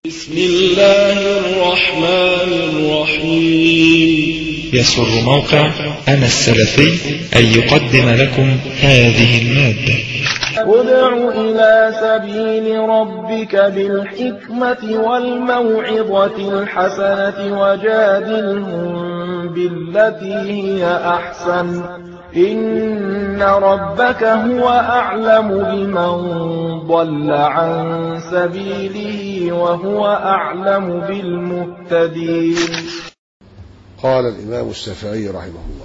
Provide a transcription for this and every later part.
بسم الله الرحمن الرحيم يسر موقع أنا السلفي أن يقدم لكم هذه المادة ادع إلى سبيل ربك بالحكمة والموعظة الحسنة وجادلهم بالتي هي أحسن إن ربك هو أعلم بمن ضل عن سبيله وهو أعلم بالمهتدين قال الإمام الشافعي رحمه الله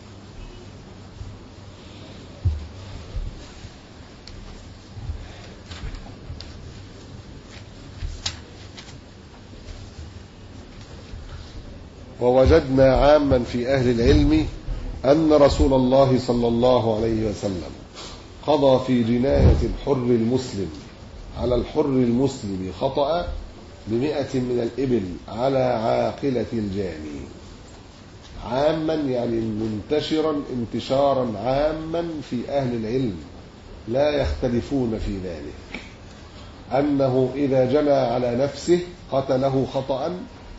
ووجدنا عاما في أهل العلم أن رسول الله صلى الله عليه وسلم قضى في جناية الحر المسلم على الحر المسلم خطأ بمئة من الإبل على عاقلة الجاني عاما يعني منتشرا انتشارا عاما في أهل العلم لا يختلفون في ذلك أنه إذا جنى على نفسه قتله خطأ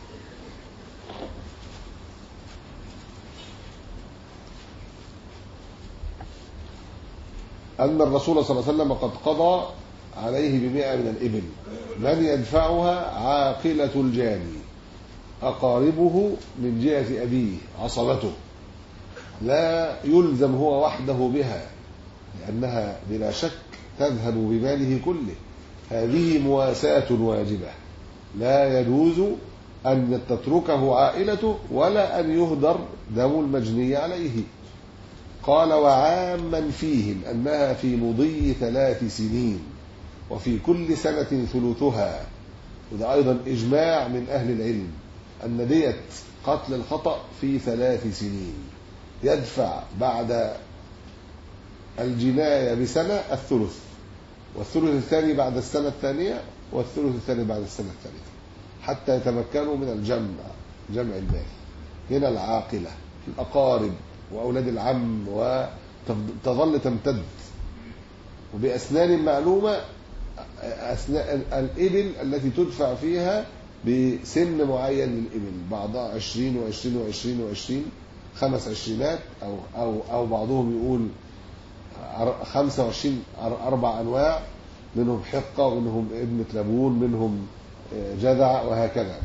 أن الرسول صلى الله عليه وسلم قد قضى عليه بمئة من الإبل من يدفعها عاقلة الجاني أقاربه من جهة أبيه عصبته لا يلزم هو وحده بها لأنها بلا شك تذهب بماله كله هذه مواساة واجبة لا يجوز أن تتركه عائلته ولا أن يهدر دم المجني عليه قال وعاما فيهم أنها في مضي ثلاث سنين وفي كل سنة ثلثها وده أيضا إجماع من أهل العلم أن دية قتل الخطأ في ثلاث سنين يدفع بعد الجناية بسنة الثلث والثلث الثاني بعد السنة الثانية والثلث الثاني بعد السنة الثالثة حتى يتمكنوا من الجمع جمع المال من العاقلة الأقارب وأولاد العم وتظل تمتد وبأسنان معلومة أسنان الإبل التي تدفع فيها بسن معين للإبل بعضها عشرين وعشرين وعشرين وعشرين خمس عشرينات أو, أو, أو بعضهم يقول خمسة وعشرين أربع أنواع منهم حقة ومنهم ابنة لبون منهم جذع وهكذا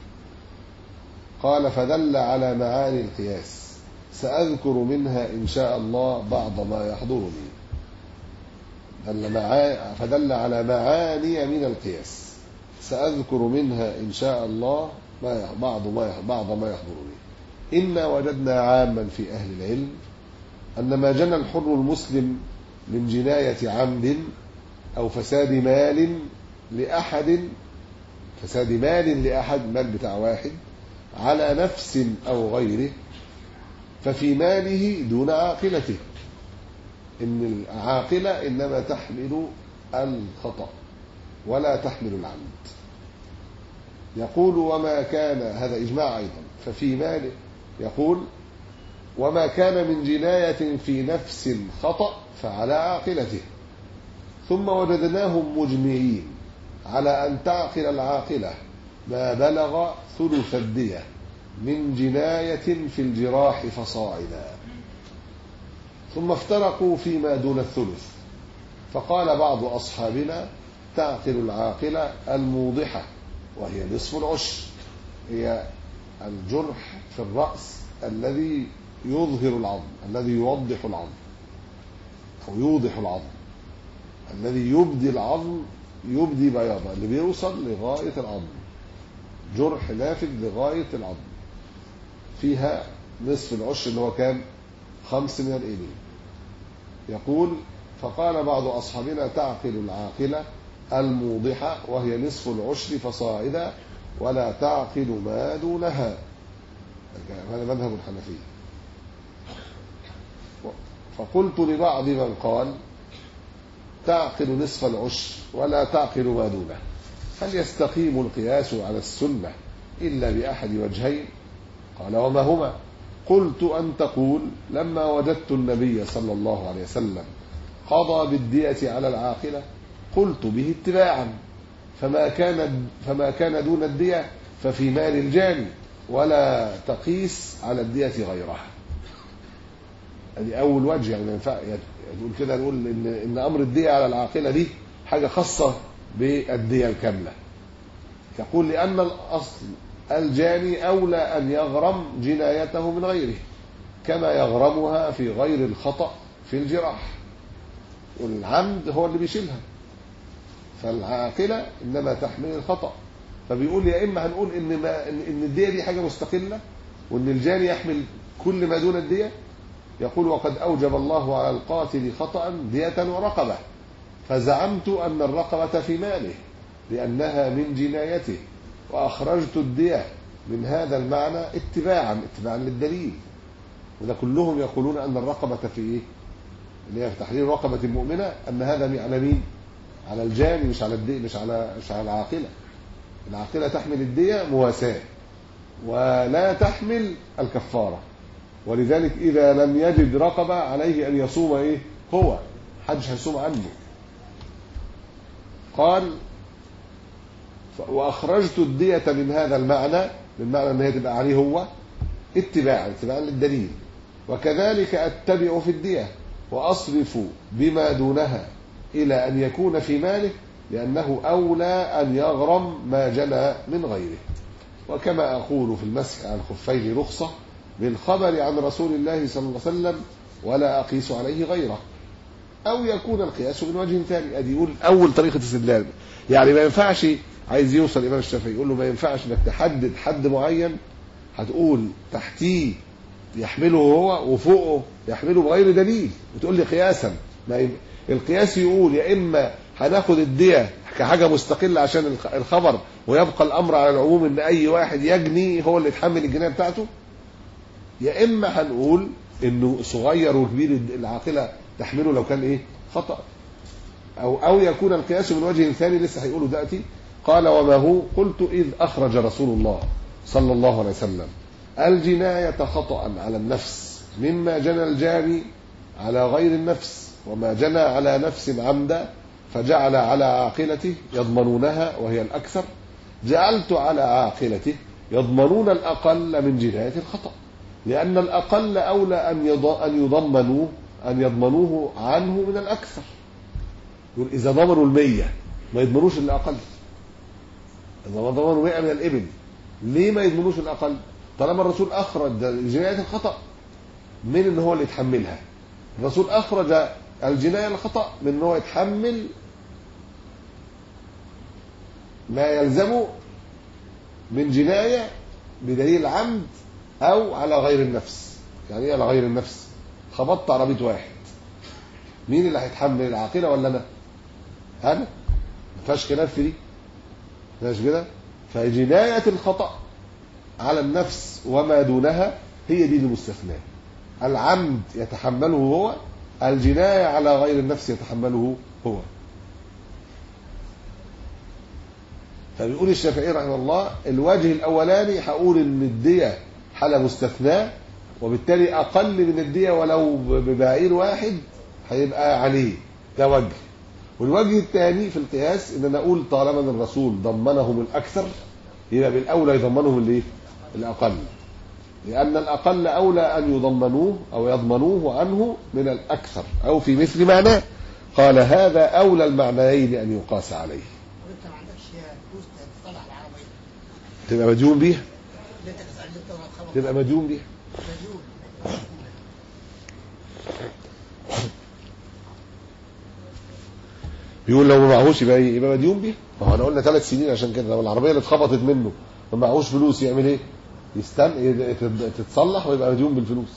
قال فدل على معاني القياس سأذكر منها إن شاء الله بعض ما يحضرني دل معا... فدل على معاني من القياس سأذكر منها إن شاء الله ما بعض ما بعض ما يحضرني إنا وجدنا عاما في أهل العلم أن ما جنى الحر المسلم من جناية عمد أو فساد مال لأحد فساد مال لأحد مال بتاع واحد على نفس أو غيره ففي ماله دون عاقلته إن العاقلة إنما تحمل الخطأ ولا تحمل العمد يقول وما كان هذا إجماع أيضا ففي ماله يقول وما كان من جناية في نفس خطأ فعلى عاقلته ثم وجدناهم مجمعين على أن تعقل العاقلة ما بلغ ثلث الدية من جناية في الجراح فصاعدا ثم افترقوا فيما دون الثلث فقال بعض أصحابنا تعقل العاقلة الموضحة وهي نصف العشر هي الجرح في الرأس الذي يظهر العظم الذي يوضح العظم أو يوضح العظم الذي يبدي العظم يبدي بياضه اللي بيوصل لغاية العظم جرح نافذ لغاية العظم فيها نصف العشر اللي هو كام خمس من الإبل يقول فقال بعض أصحابنا تعقل العاقلة الموضحة وهي نصف العشر فصاعدا ولا تعقل ما دونها هذا مذهب الحنفية فقلت لبعض من قال تعقل نصف العشر ولا تعقل ما دونه هل يستقيم القياس على السنة إلا بأحد وجهين قال وما هما قلت أن تقول لما وجدت النبي صلى الله عليه وسلم قضى بالدية على العاقلة قلت به اتباعا فما كان فما كان دون الدية ففي مال الجاني ولا تقيس على الدية غيرها ادي اول وجه يعني ما ينفع تقول كده نقول ان ان امر الدية على العاقلة دي حاجة خاصة بالدية الكاملة يقول لأن الأصل الجاني أولى أن يغرم جنايته من غيره كما يغرمها في غير الخطأ في الجراح والعمد هو اللي بيشيلها فالعاقلة إنما تحمل الخطأ فبيقول يا إما هنقول إن ما إن إن الدية دي حاجة مستقلة وإن الجاني يحمل كل ما دون الدية يقول وقد أوجب الله على القاتل خطأ دية ورقبة فزعمت أن الرقبة في ماله لأنها من جنايته وأخرجت الدية من هذا المعنى اتباعا اتباعا للدليل وده كلهم يقولون أن الرقبة في إيه؟ اللي هي في تحرير رقبة مؤمنة أن هذا على مين؟ على الجاني مش على الدية مش على مش على العاقلة العاقلة تحمل الدية مواساة ولا تحمل الكفارة ولذلك إذا لم يجد رقبة عليه أن يصوم إيه؟ هو حدش هيصوم عنه قال واخرجت الدية من هذا المعنى من معنى ان هي تبقى عليه هو اتباعا اتباعا للدليل وكذلك اتبع في الدية واصرف بما دونها الى ان يكون في ماله لانه اولى ان يغرم ما جنى من غيره وكما اقول في المسح على الخفين رخصة بالخبر عن رسول الله صلى الله عليه وسلم ولا اقيس عليه غيره او يكون القياس من وجه ثاني ادي يقول اول طريقه استدلال يعني ما ينفعش عايز يوصل الامام الشافعي يقول له ما ينفعش انك تحدد حد معين هتقول تحتيه يحمله هو وفوقه يحمله بغير دليل وتقول لي قياسا ما ي... القياس يقول يا اما هناخد الدية كحاجة مستقلة عشان الخ- الخبر ويبقى الأمر على العموم إن أي واحد يجني هو اللي يتحمل الجناية بتاعته يا إما هنقول إنه صغير وكبير العاقلة تحمله لو كان إيه خطأ أو أو يكون القياس من وجه ثاني لسه هيقوله دلوقتي قال وما هو قلت إذ أخرج رسول الله صلى الله عليه وسلم الجناية خطأ على النفس مما جنى الجاني على غير النفس وما جنى على نفس عمدا فجعل على عاقلته يضمنونها وهي الأكثر جعلت على عاقلته يضمنون الأقل من جناية الخطأ لأن الأقل أولى أن يض- أن يضمنوه أن يضمنوه عنه من الأكثر يقول إذا ضمنوا المية ما يضمنوش الأقل إذا ما ضمنوا 100 من الإبل ليه ما يضمنوش الأقل طالما الرسول أخرج جناية الخطأ من إن هو اللي يتحملها الرسول أخرج الجناية الخطأ من إن هو يتحمل ما يلزمه من جناية بدليل العمد أو على غير النفس يعني إيه على غير النفس خبطت عربية واحد مين اللي هيتحمل العاقلة ولا أنا؟ أنا ما فيهاش خلاف في دي ماشي كده فجناية الخطأ على النفس وما دونها هي دي المستثناة العمد يتحمله هو الجناية على غير النفس يتحمله هو فبيقول الشافعي رحمه الله الوجه الأولاني هقول إن الدية حالة مستثناة وبالتالي أقل من الدية ولو ببعير واحد هيبقى عليه ده وجه والوجه الثاني في القياس ان انا اقول طالما ان الرسول ضمنهم الاكثر يبقى بالاولى يضمنهم الايه؟ الاقل لان الاقل اولى ان يضمنوه او يضمنوه عنه من الاكثر او في مثل معناه قال هذا اولى المعنيين ان يقاس عليه وانت ما عندكش فلوس تطلع العربيه تبقى مديون بيها اللي انت تسال اللي انت خبر تبقى مديون بيها مليون بيقول لو ما معهوش يبقى ايه؟ يبقى مديون بيها ما هو انا قلنا ثلاث سنين عشان كده لو العربيه اللي اتخبطت منه ما معهوش فلوس يعمل ايه؟ يستن تتصلح ويبقى مديون بالفلوس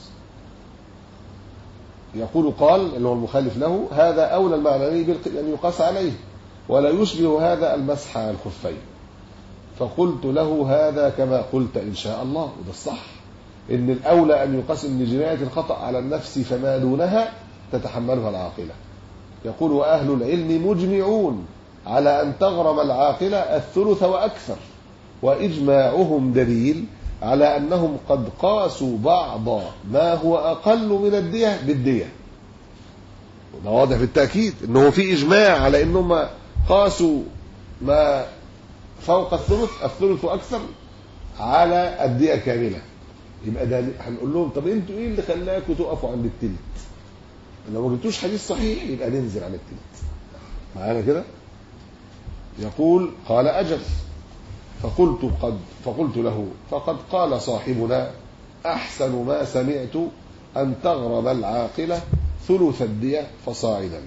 يقول قال اللي هو المخالف له هذا اولى المعنى بالق- ان يقاس عليه ولا يشبه هذا المسح على الخفين فقلت له هذا كما قلت ان شاء الله وده الصح ان الاولى ان يقاس ان جنايه الخطا على النفس فما دونها تتحملها العاقله يقول واهل العلم مجمعون على ان تغرم العاقله الثلث واكثر واجماعهم دليل على انهم قد قاسوا بعض ما هو اقل من الديه بالديه وده واضح بالتاكيد انه في اجماع على انهم قاسوا ما فوق الثلث الثلث واكثر على الدية كاملة يبقى ده هنقول لهم طب انتوا ايه اللي خلاكم تقفوا عند التلت لو ما جبتوش حديث صحيح يبقى ننزل عن التلت معانا كده يقول قال اجل فقلت قد فقلت له فقد قال صاحبنا احسن ما سمعت ان تغرم العاقله ثلث الدية فصاعدا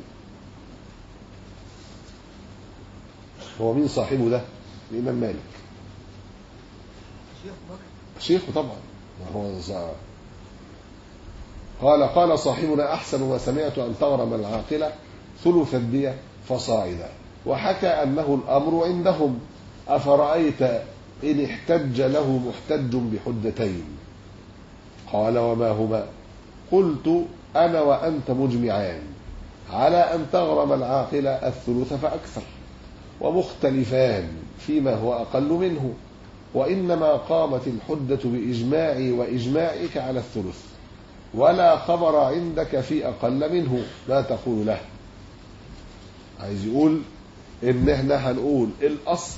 هو مين صاحبه ده الامام مالك شيخ بكر شيخه طبعا وهو ص- قال قال صاحبنا أحسن ما سمعت أن تغرم العاقلة ثلث الدية فصاعدا وحكى أنه الأمر عندهم أفرأيت إن احتج له محتج بحجتين قال وما هما قلت أنا وأنت مجمعان على أن تغرم العاقلة الثلث فأكثر ومختلفان فيما هو أقل منه وإنما قامت الحجة بإجماعي وإجماعك على الثلث ولا خبر عندك في أقل منه ما تقول له عايز يقول إن إحنا هنقول الأصل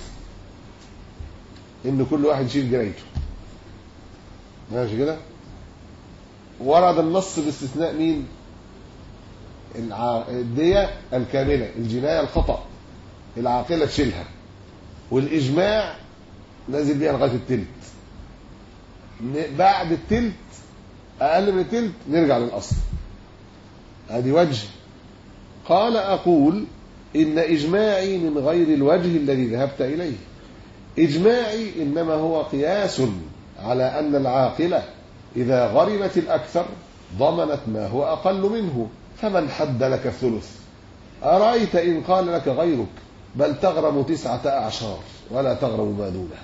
إن كل واحد يشيل جرايته ماشي كده ورد النص باستثناء مين الع- الدية الكاملة الجناية الخطأ العاقلة تشيلها والإجماع نازل بيها لغايه التلت ن- بعد التلت اقل من التلت نرجع للاصل ادي وجه قال اقول ان اجماعي من غير الوجه الذي ذهبت اليه اجماعي انما هو قياس على ان العاقله اذا غرمت الاكثر ضمنت ما هو اقل منه فمن حد لك الثلث ارايت ان قال لك غيرك بل تغرم تسعه اعشار ولا تغرم ما دونه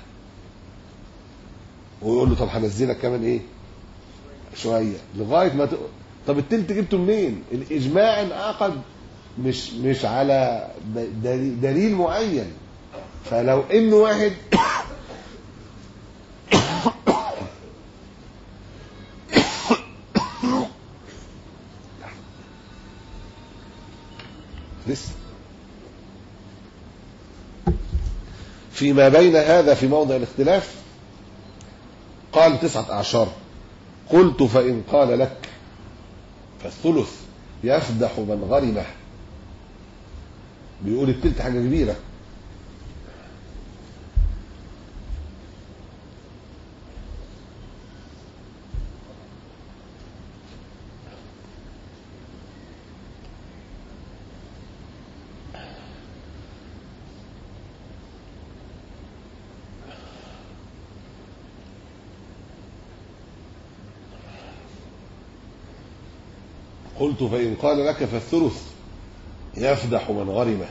ويقول له طب هنزلك كمان ايه شويه لغايه ما ت... طب التلت جبته منين الاجماع انعقد مش مش على د- دليل, دليل معين فلو انه واحد لسه فيما بين هذا في موضع الاختلاف قال تسعة أعشار قلت فإن قال لك فالثلث يفدح من غرمه بيقول التلت حاجة كبيرة قلت فإن قال لك فالثلث يفدح من غرمه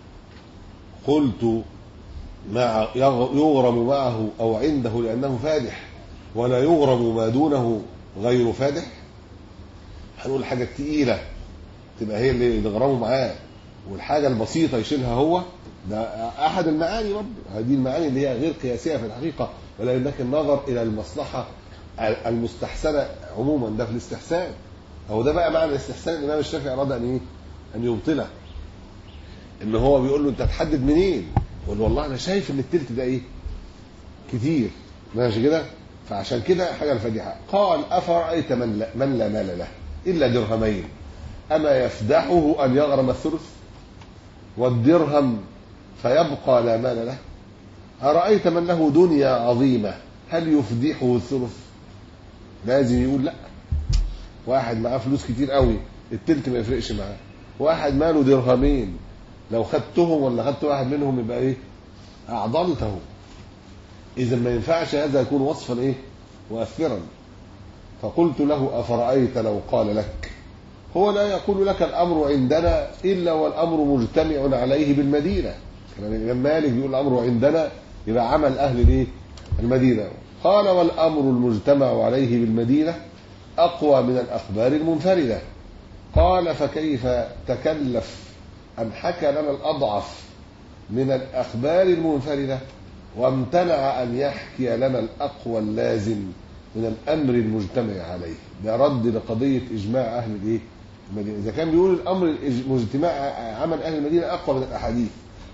قلت مع يغ- يغرم معه أو عنده لأنه فادح ولا يغرم ما دونه غير فادح هنقول حاجة تقيلة تبقى هي اللي نغرمه معاه والحاجة البسيطة يشيلها هو ده أحد المعاني برضه هذه المعاني اللي هي غير قياسية في الحقيقة ولكن النظر إلى المصلحة المستحسنة عموما ده في الاستحسان هو ده بقى معنى الاستحسان الامام الشافعي اراد ان ايه؟ ان يبطله. ان هو بيقول له انت هتحدد منين؟ يقول والله انا شايف ان التلت ده ايه؟ كتير ماشي كده؟ فعشان كده حاجه الفادحه قال افرايت من لا, من لا مال له الا درهمين اما يفدحه ان يغرم الثلث والدرهم فيبقى لا مال له ارايت من له دنيا عظيمه هل يفدحه الثلث؟ لازم يقول لا واحد معاه فلوس كتير قوي التلت ما يفرقش معاه واحد ماله درهمين لو خدتهم ولا خدت واحد منهم يبقى ايه اعضلته اذا ما ينفعش هذا يكون وصفا ايه مؤثرا فقلت له افرايت لو قال لك هو لا يقول لك الامر عندنا الا والامر مجتمع عليه بالمدينه كلام الامام مالك بيقول الامر عندنا يبقى عمل اهل الايه المدينه قال والامر المجتمع عليه بالمدينه أقوى من الأخبار المنفردة قال فكيف تكلف أن حكى لنا الأضعف من الأخبار المنفردة وامتنع أن يحكي لنا الأقوى اللازم من الأمر المجتمع عليه ده رد لقضية إجماع أهل الإيه؟ المدينة إذا كان بيقول الأمر الإج- مجتمع عمل أهل المدينة أقوى من الأحاديث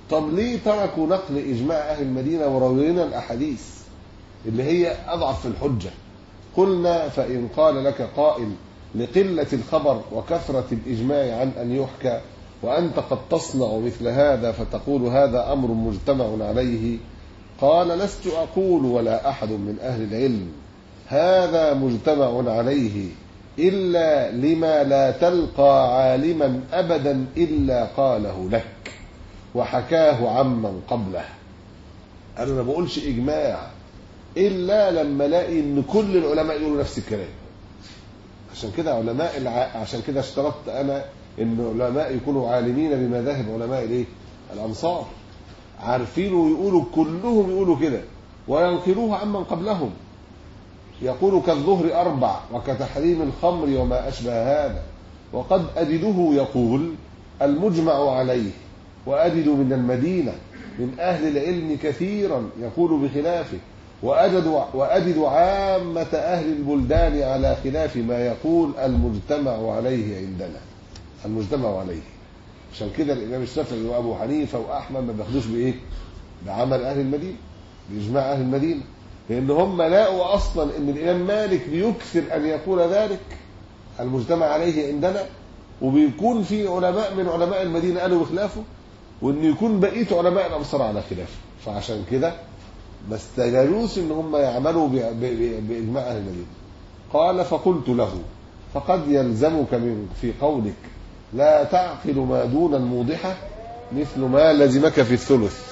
طب ليه تركوا نقل إجماع أهل المدينة وروينا الأحاديث اللي هي أضعف في الحجة قلنا فإن قال لك قائل لقلة الخبر وكثرة الإجماع عن أن يحكى وأنت قد تصنع مثل هذا فتقول هذا أمر مجتمع عليه قال لست أقول ولا أحد من أهل العلم هذا مجتمع عليه إلا لما لا تلقى عالما أبدا إلا قاله لك وحكاه عمن قبله أنا ما بقولش إجماع إلا لما ألاقي إن كل العلماء يقولوا نفس الكلام عشان كده علماء الع... عشان كده اشترطت أنا إن العلماء يكونوا عالمين بمذاهب علماء الإيه؟ الأمصار عارفين ويقولوا كلهم يقولوا كده وينقلوه عمن قبلهم يقول كالظهر أربع وكتحريم الخمر وما أشبه هذا وقد أجده يقول المجمع عليه وأجد من المدينة من أهل العلم كثيرا يقول بخلافه وأجد, وأجد عامة أهل البلدان على خلاف ما يقول المجتمع عليه عندنا المجتمع عليه عشان كده الإمام الشافعي وأبو حنيفة وأحمد ما بياخدوش بإيه؟ بعمل أهل المدينة بإجماع أهل المدينة لأن هم لقوا أصلا أن الإمام مالك بيكثر أن يقول ذلك المجتمع عليه عندنا وبيكون في علماء من علماء المدينة قالوا بخلافه وأن يكون بقية علماء الأمصار على خلافه فعشان كده ما استجالوش أن هم يعملوا ب- ب- بإجماع أهل المدينة قال فقلت له فقد يلزمك من في قولك لا تعقل ما دون الموضحة مثل ما لزمك في الثلث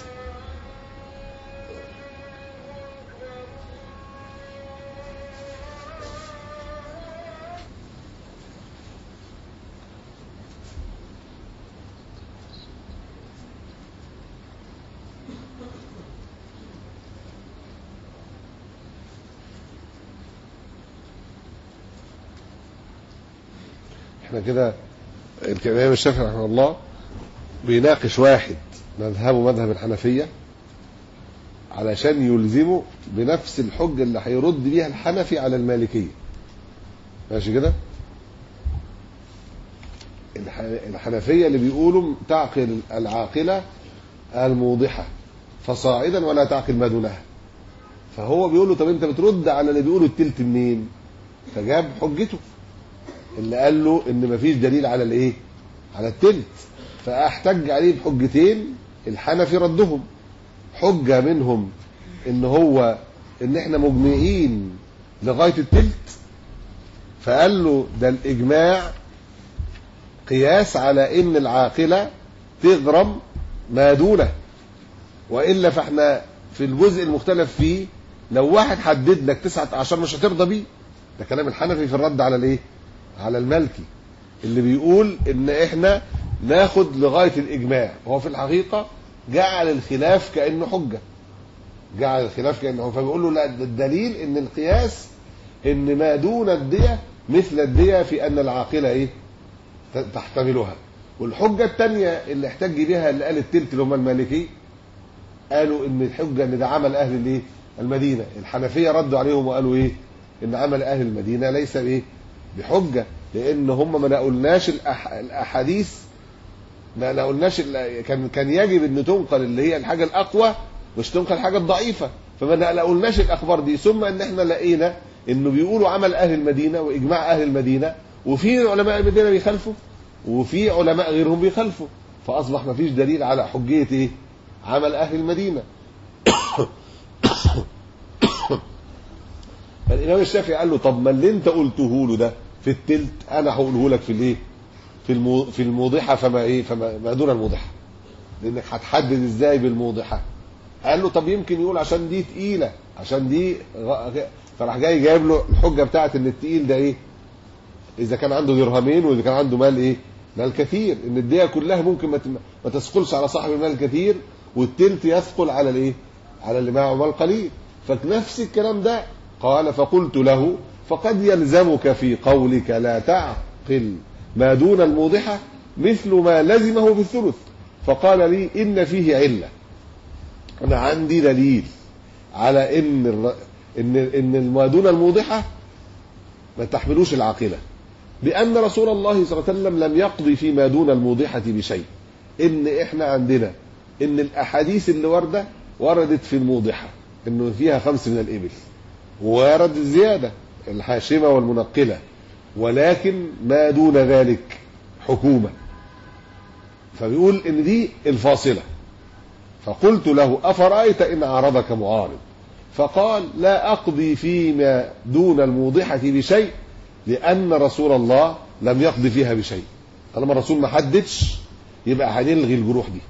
احنا كده الامام الشافعي رحمه الله بيناقش واحد مذهبه مذهب الحنفية علشان يلزمه بنفس الحجة اللي هيرد بيها الحنفي على المالكية ماشي كده الح- الحنفية اللي بيقولوا تعقل العاقلة الموضحة فصاعدا ولا تعقل ما دونها فهو بيقول له طب انت بترد على اللي بيقولوا التلت منين فجاب حجته اللي قال له ان مفيش دليل على الايه على التلت فاحتج عليه بحجتين الحنفي ردهم حجة منهم ان هو ان احنا مجمعين لغاية التلت فقال له ده الاجماع قياس على ان العاقلة تغرم ما دونه والا فاحنا في الجزء المختلف فيه لو واحد حدد لك 19 مش هترضى بيه ده كلام الحنفي في الرد على الايه على المالكي اللي بيقول ان احنا ناخد لغايه الاجماع هو في الحقيقه جعل الخلاف كانه حجه جعل الخلاف كانه فبيقول له لا ده الدليل ان القياس ان ما دون الديه مثل الديه في ان العاقله ايه ت- تحتملها والحجه الثانيه اللي احتج بها اللي قال التلت اللي هم المالكي قالوا ان الحجه ان ده عمل اهل الايه المدينه الحنفيه ردوا عليهم وقالوا ايه ان عمل اهل المدينه ليس بايه بحجه لان هم ما نقولناش الأح... الاحاديث ما نقولناش ال- كان كان يجب ان تنقل اللي هي الحاجه الاقوى مش تنقل الحاجه الضعيفه فما نقولناش الاخبار دي ثم ان احنا لقينا انه بيقولوا عمل اهل المدينه واجماع اهل المدينه وفي علماء المدينه بيخالفوا وفي علماء غيرهم بيخالفوا فاصبح ما فيش دليل على حجيه ايه عمل اهل المدينه فالامام الشافعي قال له طب ما اللي انت قلته له ده في التلت انا هقوله لك في الايه في المو في الموضحه فما ايه فما ما دون الموضحه لانك هتحدد ازاي بالموضحه قال له طب يمكن يقول عشان دي تقيله عشان دي غ... فراح جاي جايب له الحجه بتاعت ان التقيل ده ايه اذا كان عنده درهمين واذا كان عنده مال ايه مال كثير ان الديه كلها ممكن ما, تم... ما تثقلش على صاحب المال الكثير والتلت يثقل على الايه على اللي معه مال قليل فنفس الكلام ده قال فقلت له فقد يلزمك في قولك لا تعقل ما دون الموضحة مثل ما لزمه بالثلث فقال لي إن فيه علة أنا عندي دليل على إن الر... إن إن ما دون الموضحة ما تحملوش العاقلة بأن رسول الله صلى الله عليه وسلم لم يقضي فيما دون الموضحة بشيء إن إحنا عندنا ان الاحاديث اللي وارده وردت في الموضحه انه فيها خمس من الابل وورد الزياده الحاشمه والمنقله ولكن ما دون ذلك حكومه فبيقول ان دي الفاصله فقلت له افرايت ان عارضك معارض فقال لا اقضي فيما دون الموضحه بشيء لان رسول الله لم يقضي فيها بشيء طالما الرسول ما حددش يبقى هنلغي الجروح دي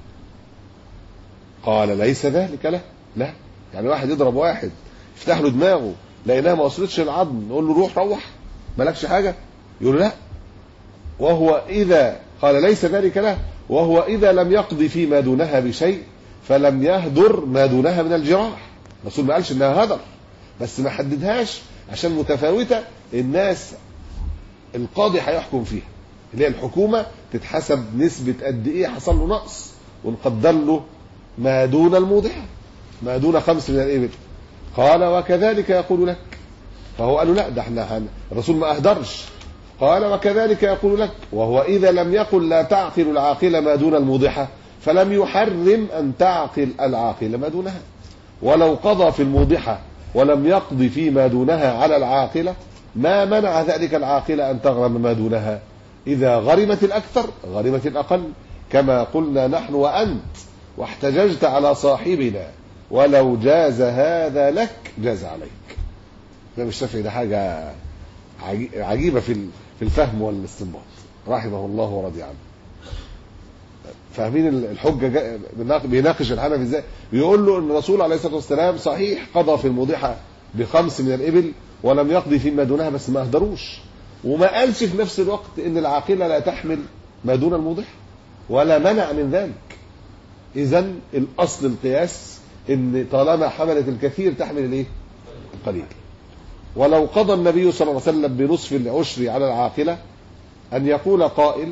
قال ليس ذلك له لا يعني واحد يضرب واحد يفتح له دماغه لقيناها ما وصلتش العظم نقول له روح روح مالكش حاجه يقول له لا وهو اذا قال ليس ذلك له وهو اذا لم يقضي فيما دونها بشيء فلم يهدر ما دونها من الجراح الرسول ما قالش انها هدر بس ما حددهاش عشان متفاوته الناس القاضي هيحكم فيها اللي هي الحكومه تتحسب نسبه قد ايه حصل له نقص ونقدر له ما دون الموضحه ما دون خمس من الابل قال وكذلك يقول لك فهو قال له لا ده احنا هن... الرسول ما اهدرش قال وكذلك يقول لك وهو اذا لم يقل لا تعقل العاقل ما دون الموضحه فلم يحرم ان تعقل العاقل ما دونها ولو قضى في الموضحه ولم يقضي فيما دونها على العاقله ما منع ذلك العاقله ان تغرم ما دونها اذا غرمت الاكثر غرمت الاقل كما قلنا نحن وانت واحتججت على صاحبنا ولو جاز هذا لك جاز عليك الإمام الشافعي ده حاجة عجي- عجيبة في ال- في الفهم والاستنباط رحمه الله ورضي عنه فاهمين ال- الحجة جا- بيناق- بيناقش الحنفي ازاي بيقول له ان الرسول عليه الصلاة والسلام صحيح قضى في الموضحة بخمس من الإبل ولم يقضي فيما دونها بس ما أهدروش وما قالش في نفس الوقت ان العاقلة لا تحمل ما دون الموضحة ولا منع من ذلك اذا الاصل القياس ان طالما حملت الكثير تحمل الايه القليل ولو قضى النبي صلى الله عليه وسلم بنصف العشر على العاقله ان يقول قائل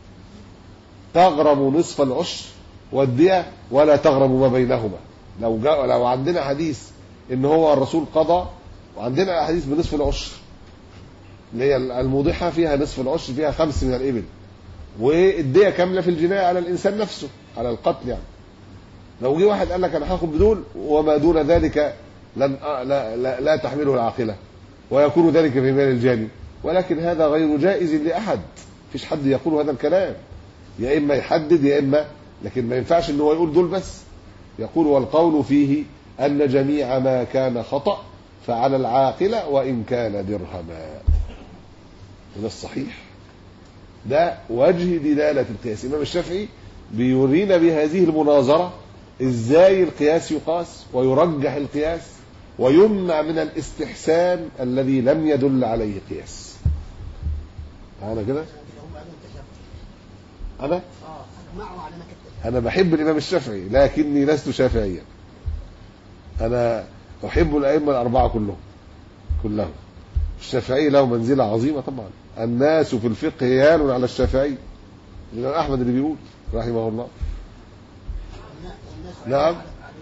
تغرم نصف العشر والدية ولا تغرم ما بينهما لو جاء لو عندنا حديث ان هو الرسول قضى وعندنا احاديث بنصف العشر اللي هي الموضحه فيها نصف العشر فيها خمس من الابل والدية كامله في الجنايه على الانسان نفسه على القتل يعني لو جه واحد قال لك انا هاخد بدول وما دون ذلك لن لا, لا, لا تحمله العاقله ويكون ذلك في مال الجاني ولكن هذا غير جائز لاحد مفيش حد يقول هذا الكلام يا اما يحدد يا اما لكن ما ينفعش ان هو يقول دول بس يقول والقول فيه ان جميع ما كان خطا فعلى العاقله وان كان درهما وده الصحيح ده وجه دلاله القياس الامام الشافعي بيورينا بهذه المناظره ازاي القياس يقاس ويرجح القياس ويمنع من الاستحسان الذي لم يدل عليه قياس تعالى كده هم قالوا انت شافعي انا اه اجمعوا على انك انت شافعي انا بحب الامام الشافعي لكني لست شافعيا انا احب الائمه الاربعه كلهم كلهم الشافعي له منزله عظيمه طبعا الناس في الفقه يال على الشافعي الامام احمد اللي بيقول رحمه الله والناس نعم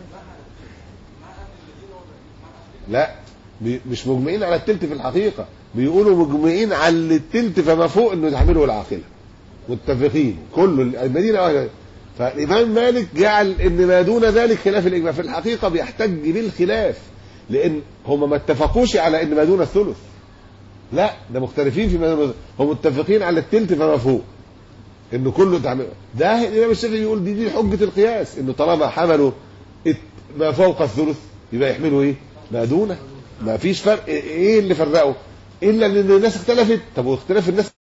لا بي- مش مجمعين على التلت في الحقيقة بيقولوا مجمعين على التلت فما فوق انه يحمله العاقلة متفقين كل المدينة واحدة فالإمام مالك جعل ان ما دون ذلك خلاف الإجماع في الحقيقة بيحتج بالخلاف لأن هم ما اتفقوش على ان ما دون الثلث لا ده مختلفين في ما دون الثلث. هم متفقين على التلت فما فوق انه كله تعمل ده الامام الشافعي يقول دي دي حجه القياس انه طالما حملوا ات- ما فوق الثلث يبقى يحملوا ايه؟ ما دونه ما فيش فرق ايه اللي فرقه؟ الا ان الناس اختلفت طب واختلاف الناس